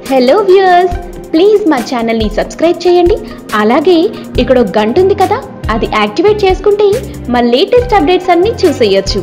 hello viewers please మా ఛానల్ని subscribe చేయండి అలాగే ఇక్కడ ఒక గంట ఉంది కదా అది యాక్టివేట్ చేసుకుంటే మా లేటెస్ట్ అప్డేట్స్ అన్నీ చూసేయొచ్చు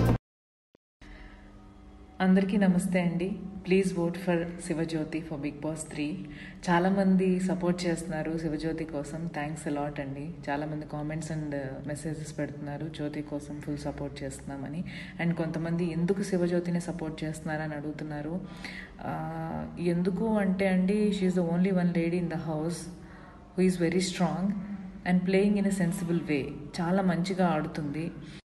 అందరికీ నమస్తే అండి please vote for Shivajyothi for Bigg Boss three చాలామంది సపోర్ట్ చేస్తున్నారు శివజ్యోతి కోసం థ్యాంక్స్ అలాట్ అండి చాలామంది కామెంట్స్ అండ్ మెసేజెస్ పెడుతున్నారు జ్యోతి కోసం ఫుల్ సపోర్ట్ చేస్తున్నామని అండ్ కొంతమంది ఎందుకు శివజ్యోతిని సపోర్ట్ చేస్తున్నారని అడుగుతున్నారు ఆ, ఎందుకు అంటే అండి she's the only one lady in the house who is very strong and playing in a sensible way చాలా మంచిగా ఆడుతుంది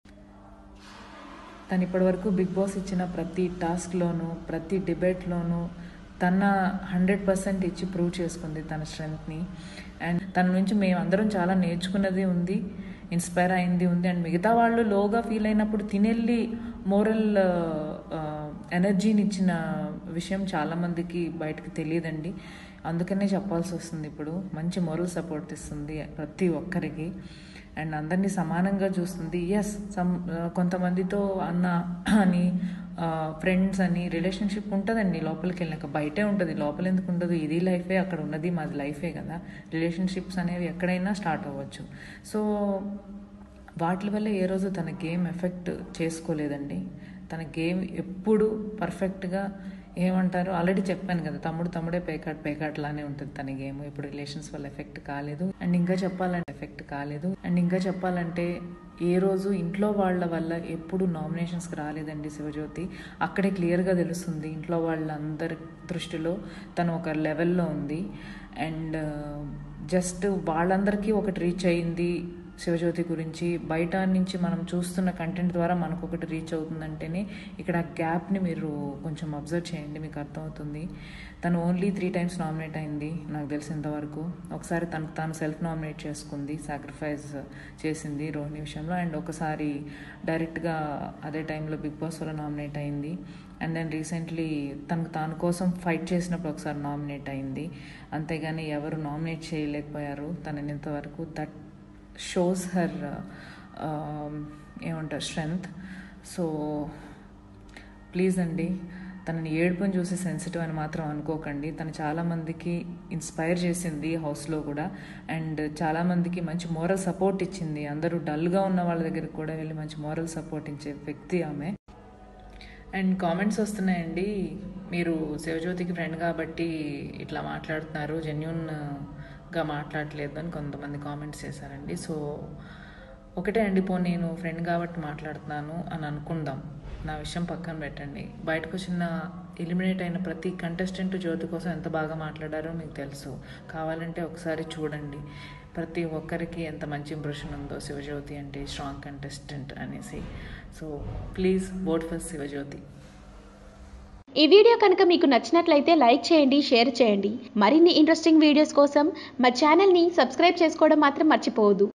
తను ఇప్పటివరకు బిగ్ బాస్ ఇచ్చిన ప్రతి టాస్క్లోనూ ప్రతి డిబేట్లోనూ తన హండ్రెడ్ పర్సెంట్ ఇచ్చి ప్రూవ్ చేసుకుంది తన స్ట్రెంగ్త్ని అండ్ తన నుంచి మేము అందరం చాలా నేర్చుకున్నది ఉంది ఇన్స్పైర్ అయింది ఉంది అండ్ మిగతా వాళ్ళు లోగా ఫీల్ అయినప్పుడు తినెళ్ళి మోరల్ ఎనర్జీని ఇచ్చిన విషయం చాలామందికి బయటకు తెలియదండి అందుకనే చెప్పాల్సి వస్తుంది ఇప్పుడు మంచి మోరల్ సపోర్ట్ ఇస్తుంది ప్రతి ఒక్కరికి అండ్ అందరినీ సమానంగా చూస్తుంది ఎస్ సమ్ కొంతమందితో అన్న అని ఫ్రెండ్స్ అని రిలేషన్షిప్ ఉంటుందండి లోపలికి వెళ్ళాక బయటే ఉంటుంది లోపల ఎందుకు ఉండదు ఇది లైఫే అక్కడ ఉన్నది మాది లైఫే కదా రిలేషన్షిప్స్ అనేవి ఎక్కడైనా స్టార్ట్ అవ్వచ్చు సో వాటి వల్ల ఏ రోజు తన గేమ్ ఎఫెక్ట్ చేసుకోలేదండి తన గేమ్ ఎప్పుడు పర్ఫెక్ట్గా ఏమంటారు ఆల్రెడీ చెప్పాను కదా తమ్ముడు తమ్ముడే పేకాట్ పేకాట్ లానే ఉంటుంది తన గేమ్ ఇప్పుడు రిలేషన్స్ వల్ల ఎఫెక్ట్ కాలేదు అండ్ ఇంకా చెప్పాలంటే ఎఫెక్ట్ కాలేదు అండ్ ఇంకా చెప్పాలంటే ఏ రోజు ఇంట్లో వాళ్ళ వల్ల ఎప్పుడు నామినేషన్స్కి రాలేదండి శివజ్యోతి అక్కడే క్లియర్గా తెలుస్తుంది ఇంట్లో వాళ్ళందరి దృష్టిలో తను ఒక లెవెల్లో ఉంది అండ్ జస్ట్ వాళ్ళందరికీ ఒకటి రీచ్ అయింది శివజ్యోతి గురించి బయట నుంచి మనం చూస్తున్న కంటెంట్ ద్వారా మనకు ఒకటి రీచ్ అవుతుందంటేనే ఇక్కడ ఆ గ్యాప్ని మీరు కొంచెం అబ్జర్వ్ చేయండి మీకు అర్థమవుతుంది తను ఓన్లీ త్రీ టైమ్స్ నామినేట్ అయింది నాకు తెలిసినంత వరకు ఒకసారి తను తాను సెల్ఫ్ నామినేట్ చేసుకుంది సాక్రిఫైస్ చేసింది రోహిణి విషయంలో అండ్ ఒకసారి డైరెక్ట్గా అదే టైంలో బిగ్ బాస్ వల్ల నామినేట్ అయింది అండ్ దెన్ రీసెంట్లీ తనకు తాను కోసం ఫైట్ చేసినప్పుడు ఒకసారి నామినేట్ అయింది అంతేగాని ఎవరు నామినేట్ చేయలేకపోయారు తనని ఇంతవరకు దట్ షోస్ హర్ ఏమంటారు స్ట్రెంగ్త్ సో ప్లీజ్ అండి తనని ఏడుపుని చూసి సెన్సిటివ్ అని మాత్రం అనుకోకండి తను చాలామందికి ఇన్స్పైర్ చేసింది హౌస్లో కూడా అండ్ చాలామందికి మంచి మోరల్ సపోర్ట్ ఇచ్చింది అందరూ డల్గా ఉన్న వాళ్ళ దగ్గరికి కూడా వెళ్ళి మంచి మోరల్ సపోర్ట్ ఇచ్చే వ్యక్తి ఆమె అండ్ కామెంట్స్ వస్తున్నాయండి మీరు శివజ్యోతికి ఫ్రెండ్ కాబట్టి ఇట్లా మాట్లాడుతున్నారు జెన్యున్గా మాట్లాడలేదు అని కొంతమంది కామెంట్స్ చేశారండి సో ఒకటే అండి పో నేను ఫ్రెండ్ కాబట్టి మాట్లాడుతున్నాను అని అనుకుందాం నా విషయం పక్కన పెట్టండి బయటకు వచ్చిన ఎలిమినేట్ అయిన ప్రతి కంటెస్టెంట్ జ్యోతి కోసం ఎంత బాగా మాట్లాడారో మీకు తెలుసు కావాలంటే ఒకసారి చూడండి ప్రతి ఒక్కరికి ఎంత మంచి ఇంప్రెషన్ ఉందో శివజ్యోతి అంటే స్ట్రాంగ్ కంటెస్టెంట్ అనేసి so please vote for Shivajyothi ఈ వీడియో కనుక మీకు నచ్చినట్లయితే లైక్ చేయండి షేర్ చేయండి మరిన్ని ఇంట్రెస్టింగ్ వీడియోస్ కోసం మా ఛానల్ని సబ్స్క్రైబ్ చేసుకోవడం మాత్రం మర్చిపోవద్దు